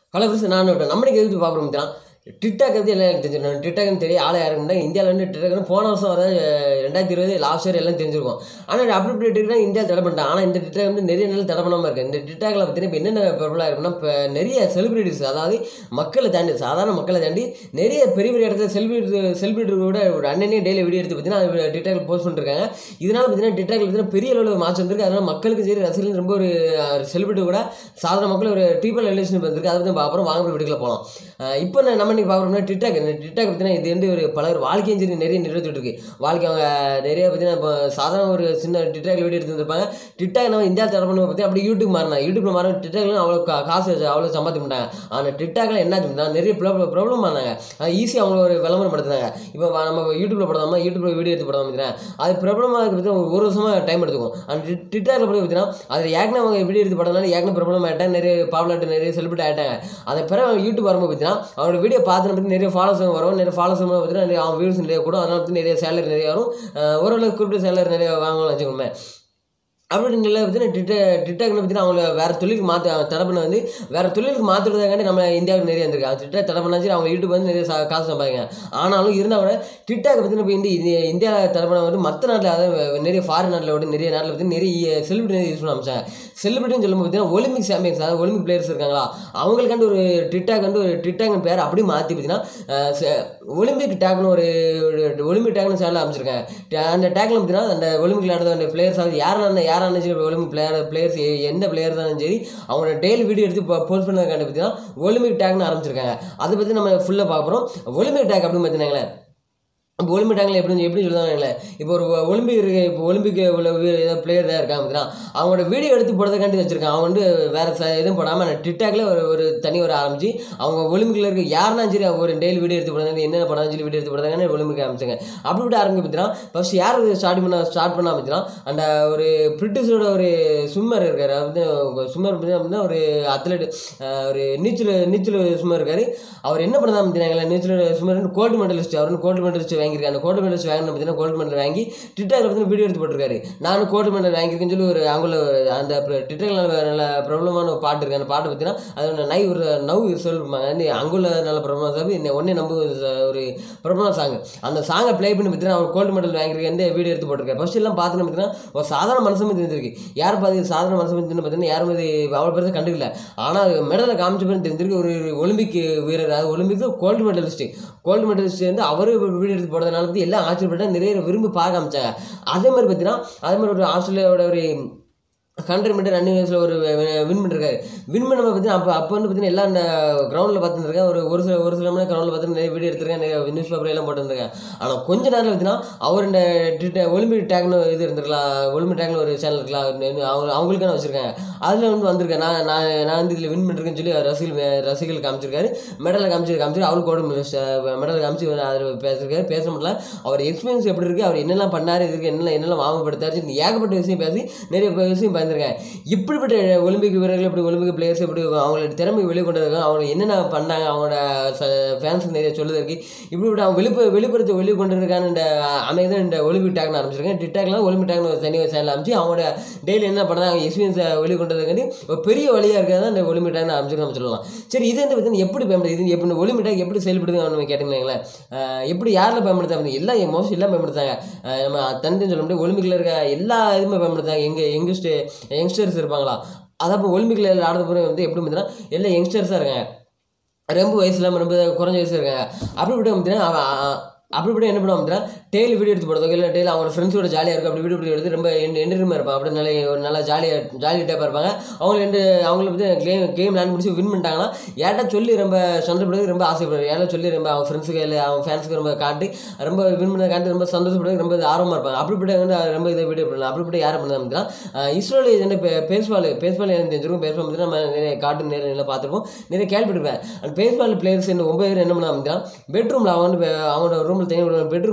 hello friends நான் விட்டேன் நம்மளுக்கு எதுக்கு பார்க்குறோம் தான் டிக்டாக் பற்றி எல்லாம் எனக்கு தெரிஞ்சிருக்கும் டிக்டாக்னு தெரியும் ஆளை யாருக்குன்னா இந்தியாவில் வந்து டிக்டாக்னு போன வருஷம் வர ரெண்டாயிரத்தி இருபது லாஸ்ட் இயர் எல்லாம் தெரிஞ்சிருக்கும் ஆனால் அப்படி இப்படி டிக்டாக் இந்தியா தடை பண்ணிட்டான் ஆனால் இந்த டிக்டாக் வந்து நிறைய நாள் தடை பண்ணாமல் இருக்குது இந்த டிக்டாக்ல பார்த்தீங்கன்னா இப்போ என்னென்ன பிரபலம் இருக்குன்னா இப்போ நிறைய செலிபிரிட்டிஸ் அதாவது மக்களை தாண்டி சாதாரண மக்களை தாண்டி நிறைய பெரிய பெரிய இடத்துல செலிபிரிட்டி செலிபிரிட்டி கூட ஒரு அண்ணனே டெய்லி வீடியோ எடுத்து பார்த்தீங்கன்னா அது டிக்டாக்ல போஸ்ட் பண்ணிருக்காங்க இதனால பார்த்தீங்கன்னா டிக்டாக்ல பார்த்தீங்கன்னா பெரிய அளவில் மாற்றம் வந்திருக்கு அதனால மக்களுக்கு சரி ரசிகர்கள் ரொம்ப ஒரு செலிபிரிட்டி கூட சாதாரண மக்கள் ஒரு டீப்பர் ரிலேஷன் வந்திருக்கு அதை பற்றி பார்க்குறோம் வாங்க வீட்டுக்குள்ள போகலாம் இப்போ நான் நம்ம இன்னைக்கு பார்க்குறோம்னா டிக்டாக் இந்த டிக்டாக் பார்த்தீங்கன்னா இது வந்து ஒரு பல ஒரு வாழ்க்கையும் சரி நிறைய நிறைவேற்றிட்டு இருக்கு வாழ்க்கை அவங்க நிறைய பார்த்தீங்கன்னா இப்போ சாதாரண ஒரு சின்ன டிக்டாக் வீடியோ எடுத்து வந்திருப்பாங்க டிக்டாக் நம்ம இந்தியா தர பண்ண பற்றி அப்படி யூடியூப் மாறினா யூடியூப்ல மாற டிக்டாக்ல அவ்வளோ கா- காசு அவ்வளோ சம்பாதிக்க மாட்டாங்க ஆனால் டிக்டாக்ல என்ன ஆச்சுன்னா நிறைய ப்ராப்ளம் ஆனாங்க அது ஈஸியாக அவங்கள ஒரு விளம்பரப்படுத்துனாங்க இப்போ வ- நம்ம யூடியூப்ல போடாமல் யூடியூப்ல வீடியோ எடுத்து போடாமல் பார்த்தீங்கன்னா அது பிரபலமாக இருக்கிறது ஒரு ஒரு வருஷமா டைம் எடுத்துக்கும் அந்த ட்விட்டரில் போய் பார்த்தீங்கன்னா அதில் ஏற்கனவே அவங்க வீடியோ எடுத்து போட்டதுனால ஏற்கனவே பிரபலம் ஆகிட்டாங்க நிறைய பாப்புலர் நிறைய செலிபிரிட்டி ஆகிட்டாங்க அதை பிறகு அவங்க யூடியூப் வரும்போது பார்த்தீங்கன்னா அவங்களோட வீடியோ பார்த்து பற்றி நிறைய ஃபாலோஸ் வரும் நிறைய ஃபாலோஸ் பார்த்தீங்கன்னா நிறைய அவங்க வியூஸ் நிறைய கூட அதனால வந்து நிறைய சேலரி நிறைய வரும் அஹ் ஓரளவுக்கு குறிப்பிட்ட சேலரி நிறைய வாங்கலாம் வச்சுக்கோமே அப்படின்னு இல்லை பார்த்தீங்கன்னா டிக்டாக் டிக்டாக்னு பார்த்தீங்கன்னா அவங்கள வேறு தொழிலுக்கு மாற்ற தடை பண்ண வந்து வேறு தொழிலுக்கு மாற்றுறதுக்காண்டி நம்ம இந்தியாவுக்கு நிறைய வந்திருக்கு அது டிக்டாக் தடை பண்ணாச்சு அவங்க யூடியூப் வந்து நிறைய சா- காசு சம்பாதிங்க ஆனாலும் இருந்தால் கூட டிக்டாக் பார்த்தீங்கன்னா இப்போ இந்த இது இந்தியாவில் தடை பண்ண வந்து மற்ற நாட்டில் அதாவது நிறைய ஃபாரின் நாட்டில் விட நிறைய நாட்டில் பார்த்தீங்கன்னா நிறைய செலிபிரிட்டி யூஸ் பண்ண ஆரம்பிச்சாங்க செலிபிரிட்டின்னு சொல்லும்போது பார்த்தீங்கன்னா ஒலிம்பிக் சாம்பியன்ஸ் அதாவது ஒலிம்பிக் பிளேயர்ஸ் இருக்காங்களா அவங்களுக்காண்டு ஒரு டிக்டாக் வந்து ஒரு டிக்டாக் பேர் அப்படியே மாற்றி பார்த்தீங்கன்னா ஒலிம்பிக் டேக்னு ஒரு ஒரு ஒலிம்பிக் டேக்னு சேனல் அமைச்சிருக்காங்க அந்த டேக்ல பார்த்தீங்கன்னா அந்த ஒலிம்பிக் விளையாடுற அந்த பிளேயர்ஸ் ஆகுது யாரான யாரான சரி ஒலிம்பிக் பிளேயர் பிளேயர்ஸ் எந்த பிளேயர் இருந்தாலும் சரி அவங்களோட டெய்லி வீடியோ எடுத்து போஸ்ட் பண்ணதுக்காண்டி பார்த்தீங்கன்னா ஒலிம்பிக் டேக்னு ஆரம்பிச்சிருக்காங்க அதை பற்றி நம்ம ஃபுல்லாக பார்க்குறோம் ஒலிம்பிக் டேக் அப்படின்னு பார்த்தீங்கன்னா இப்போ ஒலிம்பிக் டேங்கில் எப்படி எப்படி சொல்லுவாங்களே இப்போ ஒரு ஒலிம்பிக் இருக்கு இப்போ ஒலிம்பிக் உள்ள பிளேயர் தான் இருக்காங்க பார்த்தீங்கன்னா அவங்களோட வீடியோ எடுத்து போடுறதுக்காண்டி வச்சிருக்காங்க அவங்க வந்து வேற ச- எதுவும் போடாமல் டிக்டாக்ல ஒரு ஒரு தனி ஒரு ஆரம்பிச்சு அவங்க ஒலிம்பிக்ல இருக்க யாருனா சரி அவங்க ஒரு டெய்லி வீடியோ எடுத்து போடுறாங்க என்னென்ன படம் சொல்லி வீடியோ எடுத்து போடுறாங்கன்னு ஒலிம்பிக் ஆரம்பிச்சாங்க அப்படி விட்டு ஆரம்பிச்சு பார்த்தீங்கன்னா ஃபர்ஸ்ட் யார் ஸ்டார்ட் பண்ண ஸ்டார்ட் பண்ண ஆரம்பிச்சுன்னா அந்த ஒரு பிரிட்டிஷோட ஒரு ஸ்விம்மர் இருக்காரு வந்து ஸ்விம்மர் அப்படின்னா ஒரு அத்லெட் ஒரு நீச்சல் நீச்சல் ஸ்விம்மர் இருக்காரு அவர் என்ன பண்ணதான் பார்த்தீங்கன்னா நீச்சல் ஸ்விம்மர் கோல்டு மெடலிஸ்ட் அவர் வந்து கோல்டு மெடலிஸ்ட் வாங்கியிருக்காரு அந்த கோல்டு மெடலிஸ்ட் வாங்கணும் பார்த்தீங்கன்னா கோல்டு மெடல் வாங்கி ட்விட்டரில் பார்த்தீங்கன்னா வீடியோ எடுத்து போட்டிருக்காரு நானும் கோல்டு மெடல் வாங்கியிருக்கேன்னு சொல்லி ஒரு அவங்கள அந்த ட்விட்டரில் நல்ல பிரபலமான ஒரு பாட்டு இருக்கு அந்த பாட்டு பார்த்தீங்கன்னா அது நை ஒரு நவ் சொல்லுவாங்க வந்து அங்குள்ள நல்ல பிரபலமான சாங் இந்த ஒன்னே நம்ப ஒரு பிரபலமான சாங் அந்த சாங்கை ப்ளே பண்ணி பார்த்தீங்கன்னா அவர் கோல்டு மெடல் வாங்கியிருக்கேன் வீடியோ எடுத்து போட்டிருக்காரு ஃபர்ஸ்ட் எல்லாம் பார்த்துன்னு பார்த்தீங்கன்னா ஒரு சாதாரண மனுஷன் மாதிரி தெரிஞ்சிருக்கு யார் பார்த்து சாதாரண மனுஷன் மாதிரி பார்த்தீங்கன்னா யாரும் இது அவ்வளோ பெருசாக கண்டுக்கல ஆனால் மெடலை காமிச்ச பிறகு தெரிஞ்சிருக்கு ஒரு ஒலிம்பிக் வீரர் அதாவது Olympic gold medalist gold medalist வந்து அவரு வீடியோ எடுத்து போடுறதுனால வந்து எல்லாம் ஆச்சரியப்பட்டு நிறைய விரும்பி பார்க்க ஆரம்பிச்சாங்க அதே மாதிரி பார்த்தீங்கன்னா அதே மாதிரி ஒரு ஆஸ்திரேலியாவோட ஒரு ஹண்ட்ரட் மீட்டர் ரன்னிங் ரேஸில் ஒரு வின் பண்ணிருக்காரு வின் பண்ண பார்த்தீங்கன்னா அப்போ அப்போ வந்து பார்த்தீங்கன்னா எல்லாம் அந்த கிரவுண்டில் பார்த்துருக்கேன் ஒரு ஒரு சில ஒரு சில மணி கிரவுண்டில் பார்த்து நிறைய வீடியோ எடுத்திருக்கேன் நிறைய நியூஸ் பேப்பர் எல்லாம் போட்டுருக்கேன் ஆனால் கொஞ்ச நேரம் பார்த்தீங்கன்னா அவர் இந்த ட்விட்ட- ஒலிம்பிக் டேக்னு இது இருந்திருக்கலாம் ஒலிம்பிக் டேக்னு ஒரு சேனல் இருக்கலாம் இன்னும் அவங்க அவங்களுக்கான வச்சிருக்காங்க அதில் வந்து வந்திருக்கேன் நான் நான் நான் வந்து இதில் வின் பண்ணிருக்கேன்னு சொல்லி ரசிகர்கள் ரசிகர்கள் காமிச்சிருக்காரு மெடலை காமிச்சு காமிச்சு அவருக்கு கூட மெடல் காமிச்சு அதில் பேசிருக்காரு பேச முடியல அவர் எக்ஸ்பீரியன்ஸ் எப்படி இருக்கு அவர் என்னெல்லாம் பண்ணாரு இதுக்கு என்னெல்லாம் என்னெல்லாம் வாமப்படுத்தாரு ஏகப்பட்ட விஷயம் பேசி நிறைய விஷயம் பயந்துருக்கேன் இப்படிப்பட்ட ஒலிம்பிக் வீரர்கள் இப்படி ஒலிம்பிக் பிளேயர்ஸ் இப்படி அவங்களோட திறமை வெளிக்கொண்டு இருக்காங்க அவங்க என்னென்ன பண்ணாங்க அவங்களோட ஃபேன்ஸுக்கு நிறைய சொல்லுதற்கு இப்படிப்பட்ட அவங்க வெளிப்பு வெளிப்புறத்தை வெளிக்கொண்டு இருக்கான்னு இந்த அமைதான் இந்த ஒலிம்பிக் டேக்னு ஆரம்பிச்சிருக்கேன் டிக்டாக்லாம் ஒலிம்பிக் டேக்னு ஒரு தனி சேனல் அமைச்சு அவங்களோட டெய்லி என்ன பண்ணாங்க அவங்க எக்ஸ்பீரியன்ஸை வெளிக்கொண்டதுக்காண்டி ஒரு பெரிய வழியாக இருக்கிறது தான் இந்த ஒலிம்பிக் டேக்னு ஆரம்பிச்சிருக்கோம் நம்ம சொல்லலாம் சரி இது வந்து பார்த்தீங்கன்னா எப்படி பயன்படுது இது எப்படி இந்த ஒலிம்பிக் டேக் எப்படி செயல்படுது நம்ம கேட்டீங்களேன் எப்படி யாரில் பயன்படுத்தாங்க எல்லாம் மோஸ்ட் எல்லாம் பயன்படுத்தாங்க அஹ் நம்ம தனித்தனி சொல்ல முடியாது ஒலிம்பிக்கில் இருக்க எல்லா இதுவுமே பயன்படுத்தாங்க எங்க யங்ஸ்ட் யங்ஸ்டர்ஸ் இருப்பாங்களா அதான் இப்போ ஒலிம்பிக்கில் ஆடுற போகிற வந்து எப்படி பார்த்தீங்கன்னா எல்லாம் யங்ஸ்டர்ஸாக இருக்காங்க ரொம்ப வயசு இல்லாமல் ரொம்ப குறைஞ்ச வயசு இருக்காங்க அப்படி இப்படி பார்த்தீங்கன்னா அவன் அ- அப்படி இப்படி என்ன பண்ணுவாங்க பார்த்தீங்கன்னா டெய்லி வீடியோ எடுத்து போடுறதோ இல்லை டெய்லி அவங்க ஃப்ரெண்ட்ஸோட ஜாலியாக இருக்கும் அப்படி வீடியோ வீடியோ எடுத்து ரொம்ப என்டர்மே இருப்பாங்க அப்படி நல்ல ஒரு நல்லா ஜாலியாக ஜாலி டைப்பாக இருப்பாங்க அவங்க ரெண்டு அவங்கள பற்றி கேம் கேம் விளாண்டு முடிச்சு வின் பண்ணிட்டாங்கன்னா ஏட்டா சொல்லி ரொம்ப சந்தோஷப்படுறது ரொம்ப ஆசைப்படுறது ஏட்டா சொல்லி ரொம்ப அவங்க ஃப்ரெண்ட்ஸுக்கு இல்லை அவங்க ஃபேன்ஸுக்கு ரொம்ப காட்டி ரொம்ப வின் பண்ண காட்டி ரொம்ப சந்தோஷப்படுறது ரொம்ப ஆர்வமாக இருப்பாங்க அப்படிப்பட்ட வந்து ரொம்ப இதை வீடியோ பண்ணலாம் அப்படிப்பட்ட யாரை பண்ணலாம் அப்படின்னா இஸ்ரோல இது என்ன பேஸ்பால் பேஸ்பால் எனக்கு தெரிஞ்சிருக்கும் பேஸ்பால் வந்து நம்ம நிறைய காட்டு நிறைய நல்லா பார்த்துருப்போம் நிறைய கேள்விப்பட்டிருப்பேன் அந்த பேஸ்பால் பிளேயர்ஸ் என்ன ஒன்பது பேர் என்ன பண்ணாங்க அப்படின்னா பெட்ரூமில் அவங்க வந்து அவங்களோட ரூமில் தனி பெட்ரூமில் பார்த்தீங்கன்னா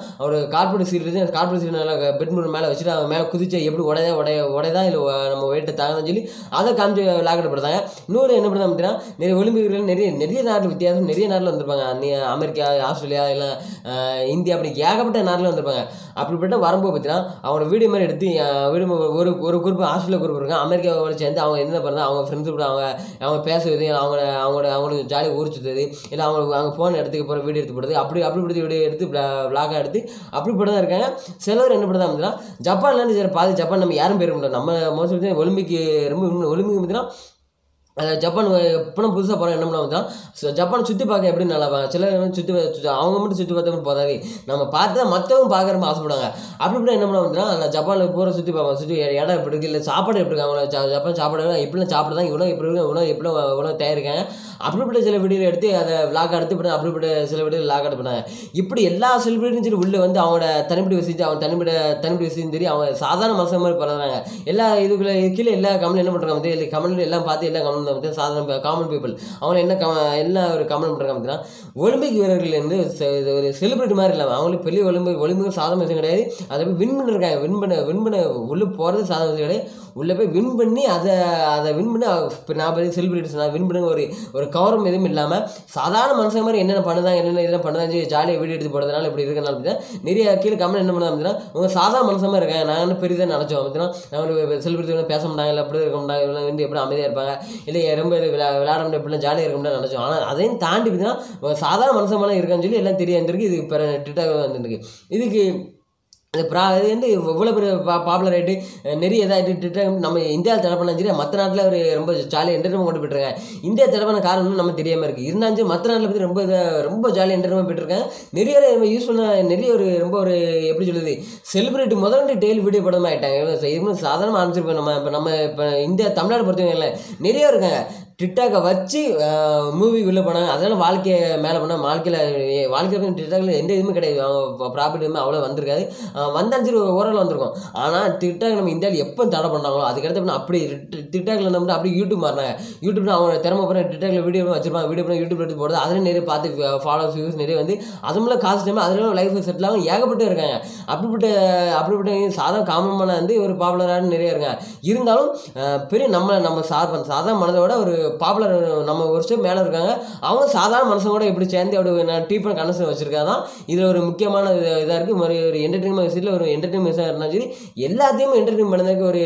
ஒரு கார்பரேட் சீட் இருக்கு அந்த கார்பரேட் சீட் மேலே பெட் மேலே வச்சுட்டு அவன் மேலே குதிச்சு எப்படி உடைய உடைய உடையதா இல்லை நம்ம வெயிட்டை தாங்கன்னு சொல்லி அதை காமிச்சு விளாக்கப்படுத்தாங்க இன்னொரு என்ன பண்ணுறாங்க அப்படின்னா நிறைய ஒலிம்பிக்கள் நிறைய நிறைய நாட்டு வித்தியாசம் நிறைய நாட்டில் வந்திருப்பாங்க அந்நிய அமெரிக்கா ஆஸ்திரேலியா இல்லை அஹ், இந்தியா அப்படி ஏகப்பட்ட நாட்டில் வந்திருப்பாங்க அப்படிப்பட்ட வரும்போது பார்த்தீங்கன்னா அவங்களோட வீடியோ மாதிரி எடுத்து அஹ், வீடியோ ஒரு ஒரு குரூப் ஆஸ்திரேலியா குரூப் இருக்காங்க அமெரிக்காவோட சேர்ந்து அவங்க என்ன பண்ணுறது அவங்க ஃப்ரெண்ட்ஸ் கூட அவங்க அவங்க பேசுறது அவங்கள அவங்களோட அவங்களுக்கு ஜாலியாக ஊர் சுற்றுறது இல்லை அவங்க அவங்க ஃபோன் எடுத்துக்க போகிற வீடியோ எடுத்து போடுறது அப்படி அப்படி இப்படி வீடியோ எடுத்து விளாகாக எடுத்து அப்படி தான் இருக்காங்க சிலர் என்ன பண்ணுறதா அப்படின்னா ஜப்பான்லேருந்து சில பாதி ஜப்பான் நம்ம யாரும் பேர் முடியும் நம்ம மோஸ்ட்லி ஒலிம்பிக்கு ரொம்ப ஒலிம்பிக் பார்த்தீங்கன்னா அஹ் ஜப்பான் எப்போ புதுசாக போகிறோம் என்ன பண்ணுவாங்க ஸோ ஜப்பான் சுற்றி பார்க்க எப்படி நல்லா பார்க்க சிலர் வந்து சுற்றி சுற்றி அவங்க மட்டும் சுற்றி பார்த்தா மட்டும் போதாது நம்ம பார்த்தா மற்றவங்க பார்க்க ரொம்ப ஆசைப்படுவாங்க அப்படி இப்படி என்ன பண்ணுவாங்கன்னா நான் ஜப்பானில் பூரா சுற்றி பார்ப்போம் சுற்றி இடம் எப்படி இருக்குது இல்லை சாப்பாடு எப்படி இருக்கு அவங்க ஜ- ஜப்பான் சாப்பாடு எப்படிலாம் சாப்பிட தான் இவ்வளோ எப்படி இருக்கு உணவு எப்படி உணவு தயாரிக்காங்க அப்படிப்பட்ட சில வீடியோ எடுத்து அதை விளாக் எடுத்து பண்ண அப்படிப்பட்ட சில வீடியோ விளாக் எடுத்து பண்ணாங்க இப்படி எல்லா செலிபிரிட்டியும் சரி உள்ளே வந்து அவங்களோட தனிப்படி விஷயத்தை அவங்க தனிப்பட தனிப்படி விஷயம் தெரியும் அவங்க சாதாரண மனுஷன் மாதிரி பண்ணுறாங்க எல்லா இதுக்குள்ள கீழே எல்லா கமெண்ட் என்ன பண்ணுறாங்க வந்து கமெண்ட் எல்லாம் பார்த்து எல்லாம் கமெண்ட் வந்து சாதாரண காமன் பீப்புள் அவங்க என்ன கம எல்லாம் ஒரு கமெண்ட் பண்ணுறாங்க அப்படின்னா ஒலிம்பிக் வீரர்கள் வந்து செ- இது ஒரு செலிபிரிட்டி மாதிரி இல்லாமல் அவங்களுக்கு பெரிய ஒலிம்பிக் ஒலிம்பிக் சாதாரண விஷயம் கிடையாது அதை போய் வின் பண்ணிருக்காங்க வின் பண்ண வின் பண்ண உள்ளே போகிறது சாதாரண விஷயம் கிடையாது உள்ளே போய் வின் பண்ணி அதை அதை வின் பண்ணி இப்போ நான் பெரிய செலிபிரிட்டிஸ் நான் வின் பண்ண ஒரு ஒரு கவரம் எதுவும் இல்லாமல் சாதாரண மனுஷன் மாதிரி என்னென்ன பண்ணுதாங்க என்னென்ன இதெல்லாம் பண்ணுதாங்க ஜாலியாக வீடியோ எடுத்து போடுறதுனால இப்படி இருக்கனால அப்படின்னா நிறைய கீழே கமெண்ட் என்ன பண்ணாங்க அப்படின்னா உங்க சாதாரண மனுஷன் மாதிரி இருக்காங்க நான் என்ன பெரியதாக நினச்சோம் அப்படின்னா நான் ஒரு செலிபிரிட்டி பேச மாட்டாங்க இல்லை அப்படி இருக்க மாட்டாங்க இவங்க வந்து எப்படி அமைதியாக இருப்பாங்க இல்லை ரொம்ப இது விளா விளையாட முடியும் எப்படிலாம் ஜாலியாக இருக்க முடியாது நினச்சோம் ஆனால் அதையும் தாண்டி பார்த்தீங்கன்னா சாதாரண மனுஷன் மாதிரி இருக்கான்னு சொல்லி எல்லாம் தெரிய வந்திருக்கு இது பிற டிட்டாக வந்துருக்கு இதுக்கு இந்த ப்ரா இது வந்து இவ்வளோ பெரிய பா பாப்புலர் ஆகிட்டு நிறைய இதாகிட்டு நம்ம இந்தியாவில் தடை பண்ணா சரி மற்ற நாட்டில் ஒரு ரொம்ப ஜாலியாக என்டர்டைன்மெண்ட் கொண்டு போயிட்டுருக்காங்க இந்தியா தடை பண்ண காரணம் நம்ம தெரியாமல் இருக்குது இருந்தாலும் மற்ற நாட்டில் பற்றி ரொம்ப இதாக ரொம்ப ஜாலியாக என்டர்டைன்மெண்ட் போயிட்டுருக்காங்க நிறைய நம்ம யூஸ் பண்ண நிறைய ஒரு ரொம்ப ஒரு எப்படி சொல்லுது செலிபிரிட்டி முதல்ல டெய்லி வீடியோ படமாக ஆகிட்டாங்க இவங்க சாதாரணமாக ஆரம்பிச்சிருப்போம் நம்ம இப்போ நம்ம இப்போ இந்தியா தமிழ்நாடு பொறுத்தவங்க இல்லை நிறைய இருக்காங்க டிக்டாக்கை வச்சு மூவி உள்ளே போனாங்க அதனால வாழ்க்கையை மேலே பண்ணால் வாழ்க்கையில் வாழ்க்கையில் டிக்டாக்ல எந்த இதுவுமே கிடையாது அவங்க ப்ராஃபிட் எதுவுமே அவ்வளோ வந்திருக்காது அஹ் வந்தாலும் சரி ஓரளவு வந்திருக்கும் ஆனால் டிக்டாக் நம்ம இந்தியாவில் எப்போ தடை பண்ணாங்களோ அதுக்கடுத்து பண்ண அப்படி டிக்டாக்ல நம்ம அப்படியே யூடியூப் மாறினாங்க யூடியூப்ல அவங்க திறமை போகிற டிக்டாக்ல வீடியோ வச்சிருப்பாங்க வீடியோ பண்ணி யூடியூப் எடுத்து போடுறது அதில் நிறைய பார்த்து ஃபாலோவர்ஸ் வியூஸ் நிறைய வந்து அதுமில்ல காசு டைம் அதில் லைஃப் செட்டில் ஆகும் ஏகப்பட்டு இருக்காங்க அப்படிப்பட்ட அப்படிப்பட்ட சாதாரண காமனான வந்து ஒரு பாப்புலரான நிறைய இருக்காங்க இருந்தாலும் அஹ், பெரிய நம்ம நம்ம சார் சாதாரண மனதோட ஒரு பாப்புலர் நம்ம ஒரு ஸ்டெப் மேலே இருக்காங்க அவங்க சாதாரண மனுஷங்க கூட எப்படி சேர்ந்து அப்படி டீப்பான கனெக்ஷன் வச்சிருக்காங்க தான் இதில் ஒரு முக்கியமான இதாக இருக்குது ஒரு ஒரு என்டர்டைன்மெண்ட் விஷயத்தில் ஒரு என்டர்டைன்மெண்ட் இருந்தாலும் சரி எல்லாத்தையுமே என்டர்டைன் பண்ணதுக்கு ஒரு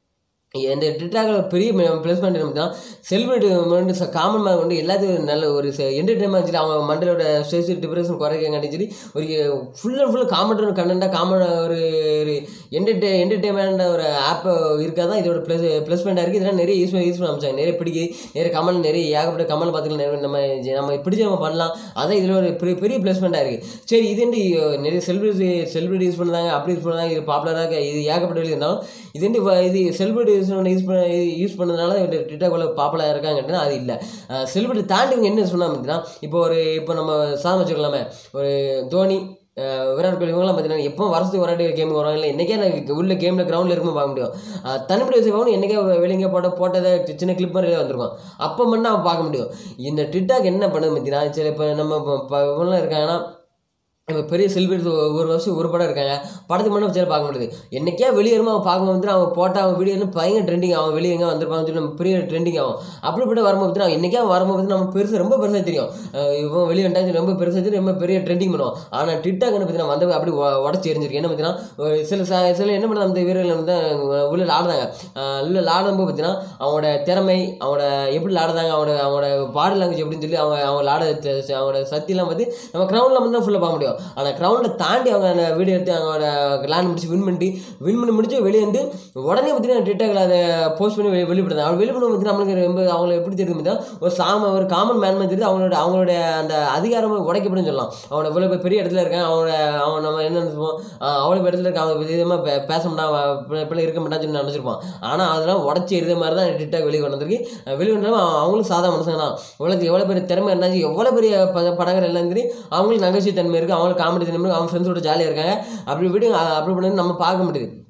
இந்த டிக்டாக்ல ஒரு பெரிய ப்ளஸ் பாயிண்ட் என்ன தான் செலிபிரிட்டி காமன் மேன் வந்து எல்லாத்தையும் நல்ல ஒரு என்டர்டைன்மெண்ட் சரி அவங்க மண்டலோட ஸ்ட்ரெஸ் டிப்ரெஷன் குறைக்கங்காட்டி சரி ஒரு ஃபுல் அண்ட் ஃபுல் காமெண்ட் கண்டென்ட்டாக காமன் ஒரு ஒரு என்டர்டே என்டர்டைன்மெண்ட் ஒரு ஆப் இருக்கா தான் இதோட ப்ளஸ் ப்ளஸ் பாயிண்டாக இருக்குது இதெல்லாம் நிறைய யூஸ் பண்ணி யூஸ் பண்ண அமைச்சாங்க நிறைய பிடிக்குது நிறைய கமல் நிறைய ஏகப்பட்ட கமல் பார்த்துக்கலாம் நிறைய நம்ம நம்ம பிடிச்ச நம்ம பண்ணலாம் அதான் இதில் ஒரு பெரிய பெரிய ப்ளஸ் பாயிண்டாக இருக்குது சரி இது வந்து நிறைய செலிபிரிட்டி செலிபிரிட்டி யூஸ் பண்ணுறாங்க அப்படி யூஸ் பண்ணுறாங்க இது பாப்புலராக இது ஏகப்பட்ட வெளியே இருந்தாலும் இது வந்து வ- இது செலிபிரிட்டி யூஸ் பண்ண யூஸ் பண்ண யூஸ் பண்ணதுனால டிக்டாக் இவ்வளோ பாப்புலராக இருக்காங்கன்னா அது இல்லை செலிபிரிட்டி தாண்டி இவங்க என்ன சொன்னாங்க அப்படின்னா இப்போ ஒரு இப்போ நம்ம சாதம் வச்சுக்கலாமே ஒரு தோனி அஹ் விராட் கோலி இவங்களாம் பார்த்தீங்கன்னா எப்போ வருஷத்துக்கு ஒரு வாட்டி கேம் வராங்க இல்லை என்றைக்கே நான் உள்ள கேமில் கிரவுண்டில் இருக்கும்போது பார்க்க முடியும் அஹ் தனிப்பட்ட விஷயம் என்னைக்கே வெளியே போட்ட போட்டதை சின்ன கிளிப் மாதிரி வந்திருக்கும் அப்போ மட்டும் அவன் பார்க்க முடியும் இந்த டிக்டாக் என்ன பண்ணுது பார்த்தீங்கன்னா சரி இப்போ நம்ம இப்போ இப்போ இவங்களாம் இருக்காங்கன்னா இப்போ பெரிய செலிபிரிட்டி ஒரு வருஷம் ஒரு படம் இருக்காங்க படத்துக்கு மட்டும் வச்சு பார்க்க முடியுது என்னைக்கே வெளியே வருமா அவன் பார்க்க வந்துட்டு அவன் போட்ட அவன் வீடியோ வந்து பயங்கர ட்ரெண்டிங் அவன் வெளியே எங்கே வந்திருப்பான்னு சொல்லி நம்ம பெரிய ட்ரெண்டிங் ஆகும் அப்படிப்பட்ட வரும்போது பார்த்தீங்கன்னா அவன் என்னைக்கே அவன் வரும்போது பார்த்தீங்கன்னா நம்ம பெருசு ரொம்ப பெருசாக தெரியும் அஹ் இவன் வெளியே வந்துட்டாங்க ரொம்ப பெருசாக தெரியும் ரொம்ப பெரிய ட்ரெண்டிங் பண்ணுவோம் ஆனால் டிக்டாக் என்ன பார்த்தீங்கன்னா வந்து அப்படி உடச்சி எரிஞ்சிருக்கு என்ன பார்த்தீங்கன்னா ஒரு சில ச- சில என்ன பண்ண அந்த வீரர்கள் வந்து உள்ள விளாடுறாங்க உள்ள விளாடும்போது பார்த்தீங்கன்னா அவனோட திறமை அவனோட எப்படி விளாடுறாங்க அவனோட அவனோட பாடி லாங்குவேஜ் எப்படின்னு சொல்லி அவங்க அவங்க விளாட அவனோட சக்தியெல்லாம் பார்த்து நம்ம கிரவுண்டில் வந்து தான் ஃபுல்லாக பார்க்க முடியும் ஆனால் கிரவுண்டில் தாண்டி அவங்க அந்த வீடியோ எடுத்து அவங்களோட லேண்ட் முடிச்சு வின் பண்ணிட்டு வின் பண்ணி முடிச்சு வெளியே வந்து உடனே பார்த்தீங்கன்னா ட்விட்டரில் அதை போஸ்ட் பண்ணி வெளி- வெளிப்படுத்தாங்க அவங்க வெளிப்படுத்த பார்த்தீங்கன்னா நம்மளுக்கு ரொம்ப அவங்களை எப்படி தெரியுது பார்த்தீங்கன்னா ஒரு சாம ஒரு காமன் மேன் மாதிரி தெரியுது அவங்களோட அவங்களோட அந்த அதிகாரம் உடைக்கப்படும் சொல்லலாம் அவனோட இவ்வளோ பெரிய இடத்துல இருக்கான் அவனோட அவன் நம்ம என்ன நினைச்சுப்போம் அவ்வளோ இடத்துல இருக்க அவன் விதமாக பே பேச மாட்டான் இப்படி இருக்க மாட்டான்னு சொல்லி நினச்சிருப்பான் ஆனால் அதெல்லாம் உடச்சி எரித மாதிரி தான் டிக்டாக் வெளியே வந்திருக்கு வெளியே வந்தாலும் அவங்களும் சாதா மனுஷங்க தான் உலகத்துக்கு எவ்வளோ பெரிய திறமை இருந்தாச்சு எவ்வளோ பெரிய ப- படங்கள் எல்லாம் சரி அவங்களுக்கு நகைச்சுவை தன்மை இருக்குது அவங்களுக்கு காமெடி தன்மை இருக்கு அவங்க ஃப்ரெண்ட்ஸோட ஜாலியாக இருக்காங்க அப்படி வீடியோ அப்படி பண்ணி நம்ம பார்க்க முடியுது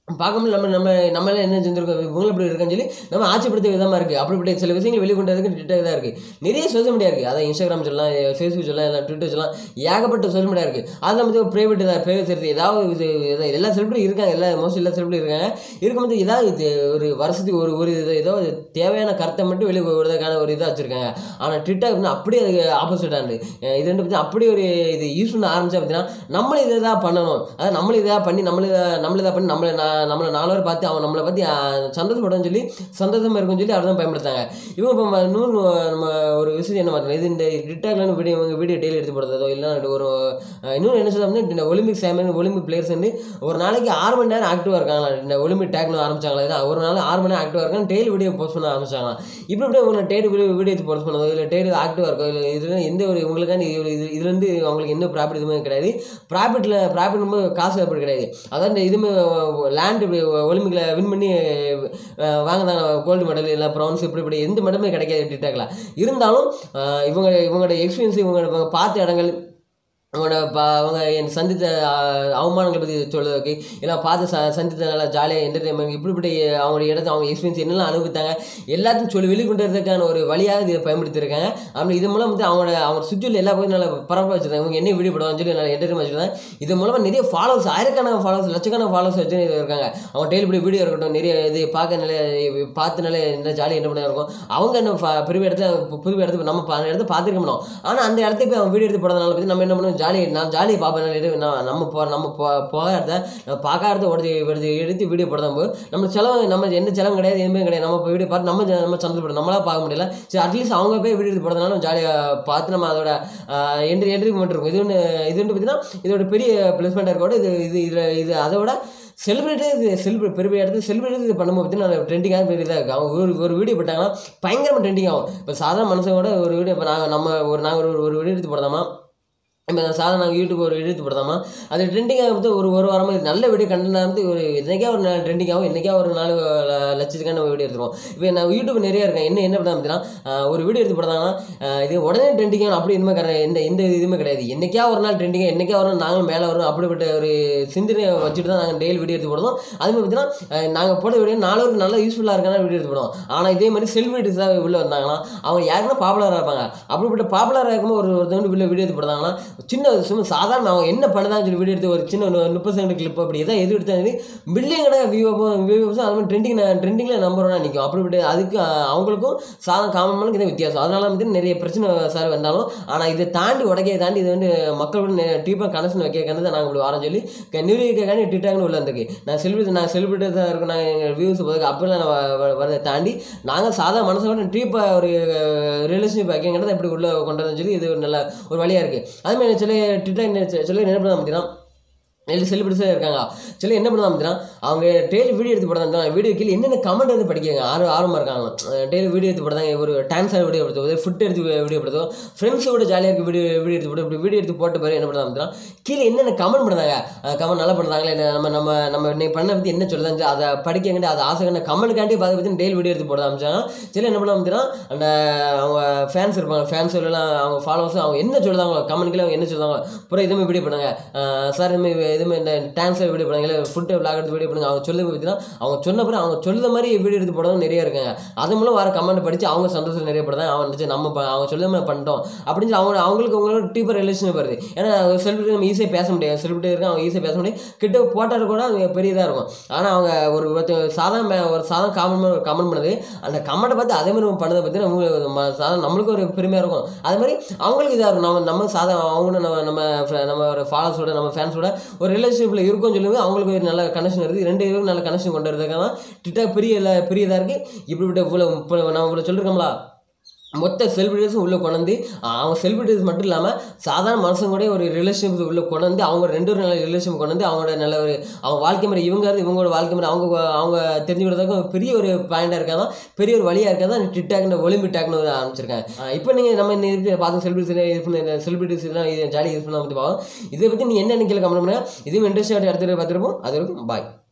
பார்க்கும்போது நம்ம நம்ம நம்மளாம் என்ன செஞ்சிருக்கோம் இவங்களும் இப்படி இருக்கான்னு சொல்லி நம்ம ஆட்சிப்படுத்த விதமாக இருக்குது அப்படிப்பட்ட சில விஷயங்கள் வெளிக்கொண்டதுக்கு ட்விட்டர் தான் இருக்குது நிறைய சோஷியல் மீடியா இருக்குது அதான் இன்ஸ்டாகிராம் சொல்லலாம் ஃபேஸ்புக் சொல்லலாம் இல்லை ட்விட்டர் சொல்லலாம் ஏகப்பட்ட சோஷியல் மீடியா இருக்குது அதில் வந்து ப்ரைவேட் தான் ப்ரைவேட் சரி ஏதாவது இது இது எல்லா செலிபிரிட்டி இருக்காங்க எல்லா மோஸ்ட் எல்லா செலிபிரிட்டி இருக்காங்க இருக்கும்போது ஏதாவது இது ஒரு வருஷத்துக்கு ஒரு ஒரு இது ஏதோ ஒரு தேவையான கருத்தை மட்டும் வெளியே விடுறதுக்கான ஒரு இதாக வச்சுருக்காங்க ஆனால் ட்விட்டர் வந்து அப்படியே அதுக்கு ஆப்போசிட்டாக இருந்து இது ரெண்டு பற்றி அப்படி ஒரு இது யூஸ் பண்ண ஆரம்பிச்சா பார்த்தீங்கன்னா நம்மளும் இதை தான் பண்ணணும் அதாவது நம்மளும் இதாக பண்ணி நம்மளும் இதை நம்மளும் இதாக பண்ணி நம்மளை நான் நம்மளை நாலு பேர் பார்த்து அவன் நம்மளை பற்றி சந்தோஷப்படணும்னு சொல்லி சந்தோஷமாக இருக்கும்னு சொல்லி அதை தான் பயன்படுத்தாங்க இவங்க இப்போ ம- இன்னொரு நம்ம ஒரு விஷயம் என்ன பார்த்தோம் இது இந்த ட்விட்டர்ல வீடியோ இவங்க வீடியோ டெய்லி எடுத்து போடுறதோ இல்லை ஒரு அஹ், இன்னொன்று என்ன சொல்லுவாங்க இந்த ஒலிம்பிக் சேமன் ஒலிம்பிக் பிளேயர்ஸ் வந்து ஒரு நாளைக்கு ஆறு மணி நேரம் ஆக்டிவாக இருக்காங்களா இந்த ஒலிம்பிக் டேக்னு ஆரம்பிச்சாங்களா இதான் ஒரு நாள் ஆறு மணி நேரம் ஆக்டிவாக இருக்காங்க டெய்லி வீடியோ போஸ்ட் பண்ண ஆரம்பிச்சாங்களா இப்படி இப்படி உங்களை டெய்லி வீடியோ வீடியோ எடுத்து போஸ்ட் பண்ணதோ இல்லை டெய்லி ஆக்டிவாக இருக்கோ இல்லை இதில் எந்த ஒரு உங்களுக்காண்டி இது இது இதுலேருந்து அவங்களுக்கு எந்த ப்ராஃபிட் எதுவுமே கிடையாது ப்ராஃபிட்டில் ப்ராஃபிட் ரொம்ப காசு அப்படி கிடையாது அதான் இந்த இதுவுமே லேண்ட் இப்படி ஒலிம்பிக்கில் வின் பண்ணி அஹ், வாங்கினாங்க கோல்டு மெடல் இல்லை ப்ரௌன்ஸ் இப்படி இப்படி எந்த மெடலுமே கிடைக்காது டிக்டாக்ல இருந்தாலும் அஹ், இவங்க இவங்களோட எக்ஸ்பீரியன்ஸ் இவங்க இவங்க பார்த்த இடங்கள் அவங்களோட ப அவங்க என் சந்தித்த அஹ், அவமானங்களை பற்றி சொல்லுறதுக்கு இல்லை பார்த்து ச சந்தித்த நல்லா ஜாலியாக என்டர்டைன்மெண்ட் இப்படி இப்படி அவங்களோட இடத்த அவங்க எக்ஸ்பீரியன்ஸ் என்னெல்லாம் அனுபவித்தாங்க எல்லாத்தையும் சொல்லி வெளிக்கொண்டுறதுக்கான ஒரு வழியாக இதை பயன்படுத்தியிருக்காங்க அப்படி இது மூலம் வந்து அவங்களோட அவங்க சுற்றியுள்ள எல்லா பகுதியும் நல்லா பரப்ப வச்சுருந்தாங்க இவங்க என்ன வீடியோ போடுவாங்கன்னு சொல்லி நல்லா என்டர்டைன் வச்சுருந்தாங்க இது மூலமாக நிறைய ஃபாலோவர்ஸ் ஆயிரக்கணக்கான ஃபாலோவர்ஸ் லட்சக்கணக்கான ஃபாலோவர்ஸ் வச்சு இருக்காங்க அவங்க டெய்லி இப்படி வீடியோ இருக்கட்டும் நிறைய இது பார்க்க நல்ல பார்த்து நல்ல என்ன ஜாலியாக என்ன பண்ண இருக்கும் அவங்க என்ன ஃப- பெரிய இடத்துல பு- புது இடத்துல நம்ம பா- இடத்த பார்த்துருக்க மாட்டோம் ஆனால் அந்த இடத்துக்கு போய் அவங்க வீடியோ எடுத்து போடுறதுனால பற்றி நம்ம என்ன பண்ணுவோம் ஜாலி நான் ஜாலியாக பார்ப்பேன் நான் நம்ம போ நம்ம போ போகாத இடத்த நம்ம பார்க்காத இடத்த உடச்சி எடுத்து எடுத்து வீடியோ போடுறதும் போது நம்ம செலவு நம்ம எந்த செலவும் கிடையாது எதுவுமே கிடையாது நம்ம போய் வீடியோ பார்த்து நம்ம ஜ- நம்ம சந்தோஷப்படும் நம்மளால பார்க்க முடியல சரி அட்லீஸ்ட் அவங்க போய் வீடியோ எடுத்து போடுறதுனால ஜாலியாக பார்த்து நம்ம அதோட என்ட்ரி என்ட்ரி பண்ணிருக்கோம் இது ஒன்று இது ஒன்று பார்த்தீங்கன்னா இதோட பெரிய ப்ளஸ் பாயிண்டாக இருக்கோட இது இது இதில் இது அதை விட செலிபிரிட்டி இது செலிபிரேட் பெரிய பெரிய இடத்துல செலிபிரிட்டி இது பண்ணும்போது பார்த்தீங்கன்னா ட்ரெண்டிங்காக பெரிய இதாக இருக்குது அவங்க ஒரு ஒரு வீடியோ போட்டாங்கன்னா பயங்கரமாக ட்ரெண்டிங் ஆகும் இப்போ சாதாரண மனுஷங்க கூட ஒரு வீடியோ இப்போ நாங்கள் நம்ம ஒரு நாங்கள் ஒரு ஒரு வீடியோ எடுத்து போடாமா இப்போ சாதாரண நாங்கள் யூடியூப் ஒரு எடுத்து போடாமா அது ட்ரெண்டிங்காக வந்து ஒரு ஒரு வாரமாக இது நல்ல வீடியோ கண்டென்ட் வந்து ஒரு இன்றைக்கே ஒரு நாள் ட்ரெண்டிங் ஆகும் இன்றைக்கே ஒரு நாலு ல- லட்சத்துக்கான வீடியோ எடுத்துருவோம் இப்போ நான் யூடியூப் நிறைய இருக்கேன் என்ன என்ன பண்ண அப்படின்னா ஒரு வீடியோ எடுத்து போடாங்கன்னா இது உடனே ட்ரெண்டிங் ஆகும் அப்படி இனிமேல் கிடையாது எந்த எந்த இதுவுமே கிடையாது என்னைக்கா ஒரு நாள் ட்ரெண்டிங்காக என்னைக்கா ஒரு நாள் நாங்களும் மேலே வரும் அப்படிப்பட்ட ஒரு சிந்தனையை வச்சுட்டு தான் நாங்கள் டெய்லி வீடியோ எடுத்து போடுவோம் அது மாதிரி பார்த்தீங்கன்னா நாங்கள் போட வீடியோ நாலு பேருக்கு நல்லா யூஸ்ஃபுல்லாக இருக்கான வீடியோ எடுத்து போடுவோம் ஆனால் இதே மாதிரி செலிபிரிட்டிஸ் தான் உள்ளே வந்தாங்கன்னா அவங்க யாருக்குன்னா பாப்புலராக இருப்பாங்க அப்படிப்பட்ட பாப்புலராக இருக்கும்போது ஒரு ஒருத்தவங்க உள்ள வீடியோ எடுத்து போடுறாங்கன்னா சின்ன சும்மா சாதாரண அவங்க என்ன பண்ணுதான்னு சொல்லி வீடியோ எடுத்து ஒரு சின்ன ஒரு முப்பது செகண்ட் கிளிப் அப்படி எதாவது எது எடுத்தாலும் மில்லியன் கணக்கு வியூவும் வியூஸும் அது மாதிரி ட்ரெண்டிங் ட்ரெண்டிங்கில் நம்பர் ஒன்றா நிற்கும் அப்படிப்பட்ட அதுக்கு அஹ், அவங்களுக்கும் சாதாரண காமனுக்கு இதான் வித்தியாசம் அதனால வந்து நிறைய பிரச்சனை சார் வந்தாலும் ஆனால் இதை தாண்டி உடக்கையை தாண்டி இது வந்து மக்களோட டீப்பாக கனெக்ஷன் வைக்கிறது தான் நாங்கள் இப்படி வரோம் சொல்லி நியூ இயர்க்காண்டி ட்விட்டாக்னு உள்ள இருக்கு நான் செலிபிரிட்டி நான் செலிபிரிட்டி தான் இருக்கும் நாங்கள் எங்கள் வியூஸ் போதுக்கு அப்படிலாம் நான் வ- வ- வரதை தாண்டி நாங்கள் சாதா மனசோட டீப்பாக ஒரு ரிலேஷன்ஷிப் வைக்கிறத எப்படி உள்ள கொண்டு வரதுன்னு சொல்லி இது ஒரு நல்ல ஒரு வழியாக இருக்குது அதுமாதிரி சில ட்விட்டர் சில என்ன பண்ண பார்த்தீங்கன்னா நிறைய செலிபிரிட்டிஸாக இருக்காங்க சில என்ன பண்ணுவாங்க அப்படின்னா அவங்க டெய்லி வீடியோ எடுத்து போடுறாங்க வீடியோ கீழே என்னென்ன கமெண்ட் வந்து படிக்காங்க ஆர்வம் ஆர்வமாக இருக்காங்க டெய்லி வீடியோ எடுத்து போடுறாங்க ஒரு டான்ஸ் ஆடி வீடியோ எடுத்து ஃபுட் எடுத்து வீடியோ எடுத்தோ ஃப்ரெண்ட்ஸோட ஜாலியாக இருக்கு வீடியோ வீடியோ எடுத்து போட்டு இப்படி வீடியோ எடுத்து போட்ட பிறகு என்ன பண்ணுறாங்க அப்படின்னா கீழே என்னென்ன கமெண்ட் பண்ணுறாங்க கமெண்ட் நல்லா பண்ணுறாங்களா இல்லை நம்ம நம்ம நம்ம இன்னைக்கு பண்ண பற்றி என்ன சொல்லுதாங்க அதை படிக்கங்கிட்டு அதை ஆசைக்கான கமெண்ட்காண்டி பார்த்து பற்றி டெய்லி வீடியோ எடுத்து போட ஆரம்பிச்சாங்க சில என்ன பண்ண அப்படின்னா அந்த அவங்க ஃபேன்ஸ் இருப்பாங்க ஃபேன்ஸ் எல்லாம் அவங்க ஃபாலோவர்ஸ் அவங்க என்ன சொல்லுதாங்க கமெண்ட்ல அவங்க என்ன சொல்லுவாங்க அப்புறம் இதுமே வீடியோ பண்ணுங்க சார் இதுமாதிரி இதுமே இந்த டான்ஸில் வீடியோ பண்ணுங்க இல்லை ஃபுட்டு விளாக் எடுத்து வீடியோ பண்ணுங்க அவங்க சொல்லுறது பார்த்தீங்கன்னா அவங்க சொன்ன பிறகு அவங்க சொல்லுற மாதிரி வீடியோ எடுத்து போடவும் நிறைய இருக்காங்க அது மூலம் வர கமெண்ட் படித்து அவங்க சந்தோஷம் நிறைய படுறாங்க அவன் நினச்சி நம்ம ப- அவங்க சொல்லுற மாதிரி பண்ணிட்டோம் அப்படின்னு சொல்லி அவங்க அவங்களுக்கு அவங்களோட டீப்பர் ரிலேஷன் வருது ஏன்னா செலிபிரிட்டி நம்ம ஈஸியாக பேச முடியாது செலிபிரிட்டி இருக்கு அவங்க ஈஸியாக பேச முடியும் கிட்ட போட்டால் கூட அவங்க பெரியதாக இருக்கும் ஆனால் அவங்க ஒரு ஒருத்தர் சாதாரண மே- ஒரு சாதாரண காமன் ஒரு கமெண்ட் பண்ணுது அந்த கமெண்ட்டை பார்த்து அதே மாதிரி நம்ம பண்ணதை பற்றி நம்ம ம- சாதாரண நம்மளுக்கு ஒரு பெருமையாக இருக்கும் அது மாதிரி அவங்களுக்கு இதாக இருக்கும் நம்ம நம்ம சாதாரண அவங்களும் நம்ம நம்ம fr- நம்ம ஒரு ஃபாலோஸோட நம்ம ஃபேன்ஸோட ஒரு ரிலேஷன்ஷிப்பில் இருக்கும்னு சொல்லும்போது அவங்களுக்கு ஒரு நல்ல கனெக்ஷன் இருக்குது ரெண்டு பேரும் நல்ல கனெக்ஷன் கொண்டு வரதுக்காக தான் டிக்டாக் பெரிய இல்ல- பெரியதாக இருக்குது இப்படிப்பட்ட இவ்வளோ இப்போ நம்ம இவ்வளோ சொல்லியிருக்கோம்ல மொத்த செலிபிரிட்டிஸும் உள்ளே கொண்டு அவங்க செலிபிரிட்டிஸ் மட்டும் இல்லாமல் சாதாரண மனுஷங்க கூட ஒரு ரிலேஷன்ஷிப் உள்ள கொண்டு வந்து அவங்க ரெண்டு ஒரு நல்ல ரிலேஷன் கொண்டு வந்து அவங்களோட நல்ல ஒரு அவங்க வாழ்க்கை முறை இவங்க இருந்து இவங்களோட வாழ்க்கை முறை அவங்க அவங்க தெரிஞ்சுக்கிறதுக்கும் பெரிய ஒரு பாயிண்டாக இருக்காங்க பெரிய ஒரு வழியாக இருக்காது தான் டிக்டாக்னு ஒலிம்பி டாக்னு ஒரு ஆரம்பிச்சிருக்காங்க இப்போ நீங்கள் நம்ம இந்த இது பார்த்து செலிபிரிட்டிஸ் இது பண்ண செலிபிரிட்டிஸ் எல்லாம் இது ஜாலி யூஸ் பண்ண பற்றி பார்ப்போம் இதை பற்றி நீ என்ன நினைக்கல கமெண்ட் பண்ணுங்க இதுவும் இன்ட்ரெஸ்டாக இடத்துல பார்த்துருப்போம் அது வரைக்கும் பாய்